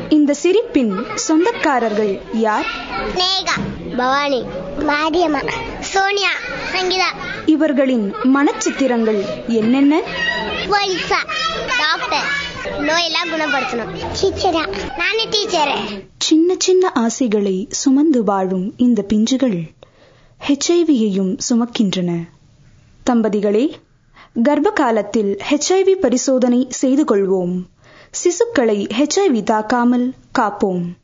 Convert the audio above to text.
இந்த சிரிப்பின் சொந்தக்காரர்கள் யார் நேகா பவானி மாரியம்மா சோனியா சங்கீதா இவர்களின் மனச்சித்திரங்கள் என்னென்ன போலீஸா டாக்டர் நோயெல்லாம் குணப்படுத்தணும் டீச்சரா நானே டீச்சர் சின்ன சின்ன ஆசைகளை சுமந்து வாழும் இந்த பிஞ்சுகள் ஹெச்ஐவியையும் சுமக்கின்றன தம்பதிகளே கர்ப்ப காலத்தில் ஹெச்ஐவி பரிசோதனை செய்து கொள்வோம் சிசுக்களை ஹெச்ஐவி தாக்காமல் காப்போம்